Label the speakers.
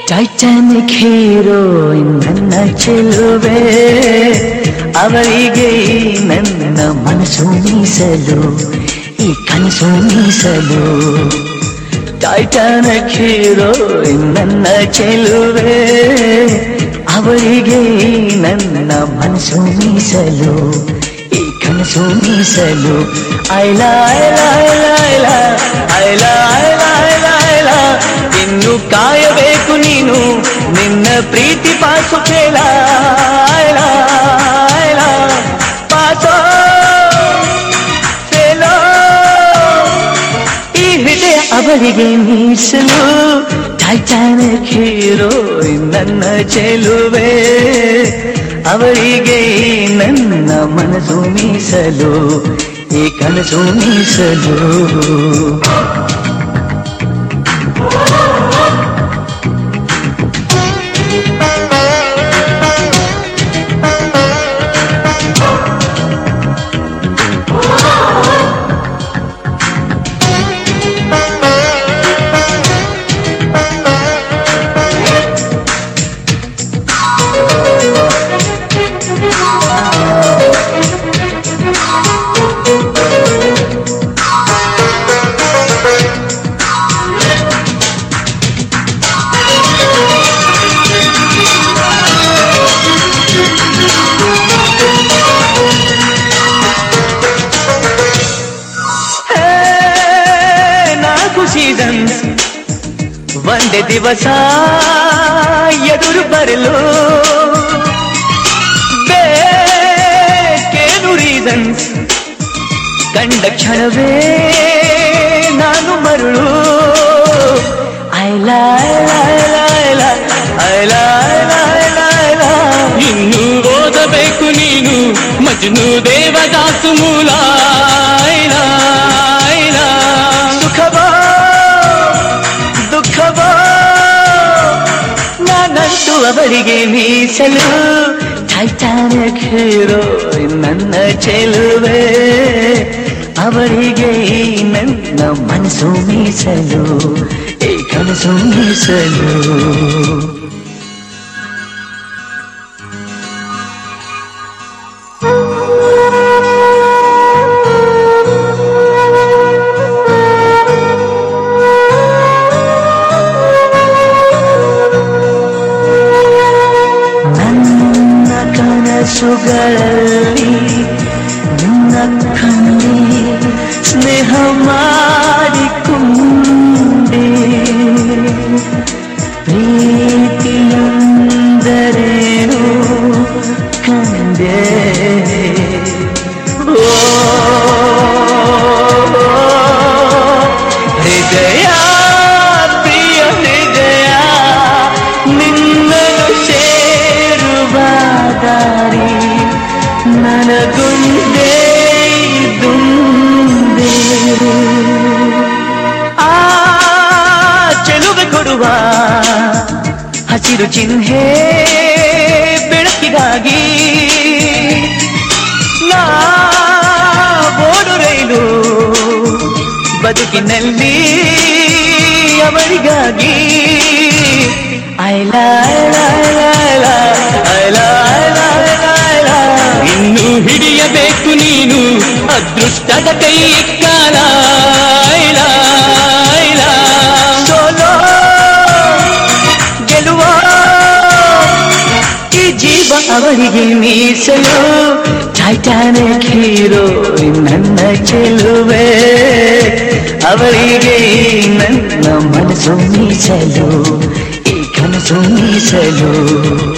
Speaker 1: Titanic heroine ನನ್ನ ಚೆಲುವೆ ಅವರಿಗೆ ಈ ನನ್ನ ಮನಸ್ಸು ಮೀಸಲು ಈ ಕನಸು ಮೀಸಲು ಟೈಟಾನಿಕ್ ಹೀರೋಯಿನ್ ನನ್ನ ಚೆಲುವೆ ಅವರಿಗೆ ಈ ನನ್ನ ಮನಸ್ಸು ಮೀಸಲು ಈ ಕನಸು ಮೀಸಲು ಐಲ ಐಲ ಐಲ ಐಲ ಐಲ ಐಲ ಐಲ ಐಲ ಇನ್ನು ಕಾಯಬೇಕು ನೀನು ನಿನ್ನ ಪ್ರೀತಿ ಪಾಸು ಕೇಳ ಐಲ ಐಲ ಪಾಸೋ ಫೇಲೋ ಈ ಹೃದಯ ಅವರಿಗೆ ಮೀಸಲು ಟೈಟಾನಿಕ್ ಹೀರೋ ನನ್ನ ಚೆಲುವೆ ಅವರಿಗೆ ಈ ನನ್ನ ಮನಸ್ಸು ಮೀಸಲು ಈ ಕನಸು ಮೀಸಲು ಹೇ, ನಾಲ್ಕು ಸೀಸನ್ಸ್ ಒಂದೇ ದಿವಸ ಎದುರು ಬರಲು ಬೇಕೇನು ರೀಸನ್ಸ್ ಕಂಡ ಕ್ಷಣವೇ ನಾನು ಮರುಳು ಐಲ ಐಲ ಐಲ ಐಲ ಐಲ ಐಲ ಐಲ ಐಲ
Speaker 2: ಇನ್ನು ಓದಬೇಕು ನೀನು ಮಜ್ನು ದೇವದಾಸು ಮೂಲ ಐಲ, ಐಲ.
Speaker 1: ಸುಖವೋ ದುಃಖವೋ ನಾನಂತೂ ಅವರಿಗೆ ಮೀಸಲು ಟೈಟಾನಿಕ್ ಹೀರೋ ನನ್ನ ಚೆಲುವೆ ಅವರಿಗೆ ಈ ನನ್ನ ಮನಸ್ಸು ಮೀಸಲು ಈ ಕನಸು ಮೀಸಲು ನನ್ನ ಕನಸುಗಳಲ್ಲಿ ನಿನ್ನ ಕಣ್ಣಿ ಸ್ನೇಹ ಮಾಡಿಕೊಂಡೆ ಪ್ರೀತಿಯಂದರೇನು ಕಂಡೆ ಓ ಹೃದಯ ಪ್ರಿಯ ಹೃದಯ ನಿನ್ನನ್ನು ಸೇರುವ ದಾರಿ ನನಗುಂದೇ ದುಂದೆ ಆ ಚೆಲುವೆ ಕೊಡುವ ಹಸಿರು ಚಿಹ್ನೆ ಬೆಳಕಿಗಾಗಿ ನಾ ಓಡು ರೈಲು ಬದುಕಿನಲ್ಲಿ ಅವರಿಗಾಗಿ ಐಲ ಐಲ ಐಲ ಐಲ ಐಲ ಐಲ ಐಲ
Speaker 2: ಇನ್ನು ಹಿಡಿಯಬೇಕು ನೀನು ಅದೃಷ್ಟದ ಕೈ ಕಾಲ ಐಲ, ಐಲ.
Speaker 1: ಸೋಲೋ ಗೆಲುವ ಈ ಜೀವ ಅವರಿಗೆ ಮೀಸಲು ಟೈಟಾನಿಕ್ ಹೀರೋ ನನ್ನ ಚೆಲುವೆ ಅವರಿಗೆ ಈ ನನ್ನ ಮನಸ್ಸು ಮೀಸಲು ಈ ಕನಸು ಮೀಸಲು